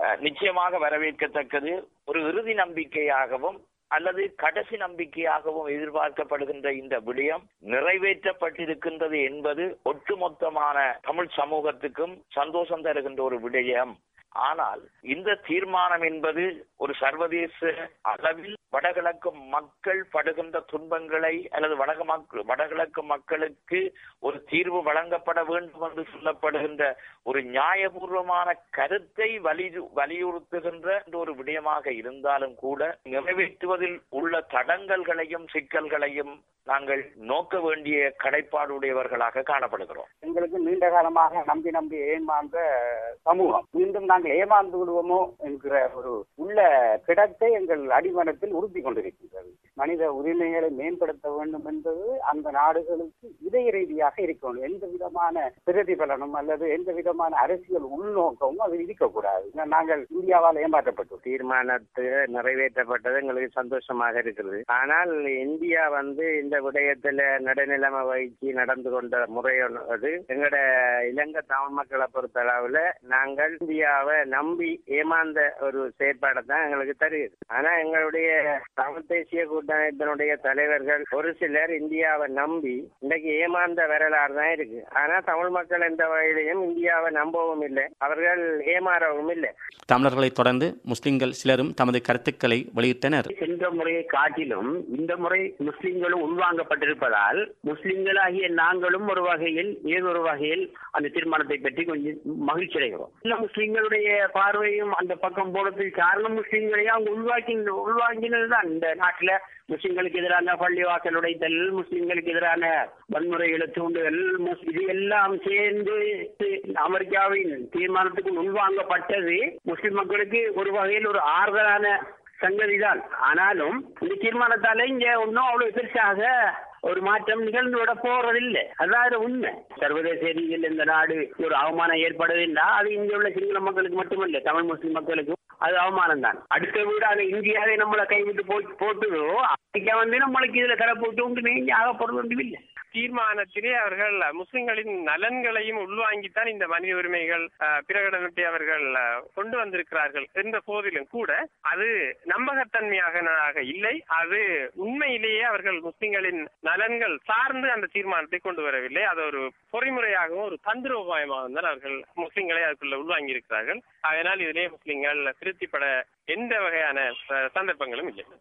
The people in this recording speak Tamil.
அஹ், நிச்சயமாக வரவேற்கத்தக்கது ஒரு இறுதி நம்பிக்கையாகவும் அல்லது கடைசி நம்பிக்கையாகவும் எதிர்பார்க்கப்படுகின்ற இந்த விடயம் நிறைவேற்றப்பட்டிருக்கின்றது என்பது ஒட்டுமொத்தமான தமிழ் சமூகத்துக்கும் சந்தோஷம் தருகின்ற ஒரு விடயம் ஆனால் இந்த தீர்மானம் என்பது ஒரு சர்வதேச அளவில் வடகிழக்கு மக்கள் படுகின்ற துன்பங்களை அல்லது வடக மக்கள் வடகிழக்கு மக்களுக்கு ஒரு தீர்வு வழங்கப்பட வேண்டும் என்று சொல்லப்படுகின்ற ஒரு நியாயபூர்வமான கருத்தை வலி வலியுறுத்துகின்ற ஒரு விடயமாக இருந்தாலும் கூட நிறைவேற்றுவதில் உள்ள தடங்கல்களையும் சிக்கல்களையும் நாங்கள் நோக்க வேண்டிய கடைப்பாடுடையவர்களாக காணப்படுகிறோம் எங்களுக்கு நீண்ட காலமாக நம்பி நம்பி ஏமாந்த சமூகம் மீண்டும் நாங்கள் ஏமாந்து விடுவோமோ என்கிற ஒரு உள்ள கிடத்தை எங்கள் அடிமனத்தில் உறுதி கொண்டிருக்கின்றது மனித உரிமைகளை மேம்படுத்த வேண்டும் என்பது அந்த நாடுகளுக்கு இதய ரீதியாக இருக்கணும் எந்த விதமான பிரதிபலனும் அல்லது எந்த விதமான அரசியல் உள்நோக்கமும் அது இருக்கக்கூடாது நாங்கள் இந்தியாவால் ஏமாற்றப்பட்டோம் தீர்மானத்து நிறைவேற்றப்பட்டது எங்களுக்கு சந்தோஷமாக இருக்கிறது ஆனால் இந்தியா வந்து இந்த விடயத்துல நடுநிலைமை வகிச்சு நடந்து கொண்ட முறையானது எங்களோட இலங்கை தமிழ் மக்களை பொறுத்தளவுல நாங்கள் இந்தியாவை நம்பி ஏமாந்த ஒரு செயற்பாடை தான் எங்களுக்கு தருகிறது ஆனா எங்களுடைய தமிழ் தேசிய கூட்டமைப்பினுடைய தலைவர்கள் ஒரு சிலர் இந்தியாவை நம்பி இன்னைக்கு ஏமாந்த வரலாறு தான் இருக்கு ஆனா தமிழ் மக்கள் எந்த வகையிலையும் இந்தியாவை நம்பவும் இல்லை அவர்கள் ஏமாறவும் இல்லை தமிழர்களைத் தொடர்ந்து முஸ்லிம்கள் சிலரும் தமது கருத்துக்களை வெளியிட்டனர் சென்ற முறையை காட்டிலும் இந்த முறை முஸ்லிம்களும் உள்வாங்கப்பட்டிருப்பதால் முஸ்லிம்களாகிய நாங்களும் ஒரு வகையில் ஏதொரு வகையில் அந்த தீர்மானத்தை பற்றி கொஞ்சம் மகிழ்ச்சி அடைகிறோம் இல்ல முஸ்லிம்களுடைய பார்வையும் அந்த பக்கம் போனதுக்கு காரணம் முஸ்லிம்களையும் அவங்க உள்வாக்கி உள்வாங்கினது தான் இந்த நாட்டுல முஸ்லிம்களுக்கு எதிரான பள்ளி வாசல் உடைத்தல் முஸ்லிம்களுக்கு எதிரான வன்முறைகளை தூண்டுதல் முஸ்- இது எல்லாம் சேர்ந்து அமெரிக்காவின் தீர்மானத்துக்கு உள்வாங்கப்பட்டது முஸ்லிம் மக்களுக்கு ஒரு வகையில் ஒரு ஆறுதலான சங்கதிதான் ஆனாலும் இந்த தீர்மானத்தால இங்க ஒன்றும் அவ்வளவு பெருசாக ஒரு மாற்றம் நிகழ்ந்து விட போறதில்லை அதாவது உண்மை சர்வதேச ரீதியில் இந்த நாடு ஒரு அவமானம் ஏற்படுதுன்னா அது இங்க உள்ள சிங்கள மக்களுக்கு மட்டுமல்ல தமிழ் முஸ்லிம் மக்களுக்கும் அது அவமானம் தான் அடுத்த வீடான இந்தியாவே நம்மளை கைவிட்டு போட்டு போட்டுதோ அமெரிக்கா வந்து நம்மளுக்கு இதுல தர போட்டு உண்டு நீங்க ஆக போறது ஒன்றும் இல்லை தீர்மானத்திலே அவர்கள் முஸ்லிம்களின் நலன்களையும் உள்வாங்கித்தான் இந்த மனித உரிமைகள் அஹ், பிரகடனத்தை அவர்கள் அஹ், கொண்டு வந்திருக்கிறார்கள் என்ற போதிலும் கூட அது நம்பகத்தன்மையாக இல்லை அது உண்மையிலேயே அவர்கள் முஸ்லிம்களின் நலன்கள் சார்ந்து அந்த தீர்மானத்தை கொண்டு வரவில்லை அது ஒரு பொறிமுறையாகவும் ஒரு தந்திரோபாயமாகவும் தான் அவர்கள் முஸ்லிம்களை அதுக்குள்ள உள்வாங்கி இருக்கிறார்கள் அதனால் இதிலே முஸ்லிம்கள் திருப்திப்பட எந்த வகையான அஹ், சந்தர்ப்பங்களும் இல்லை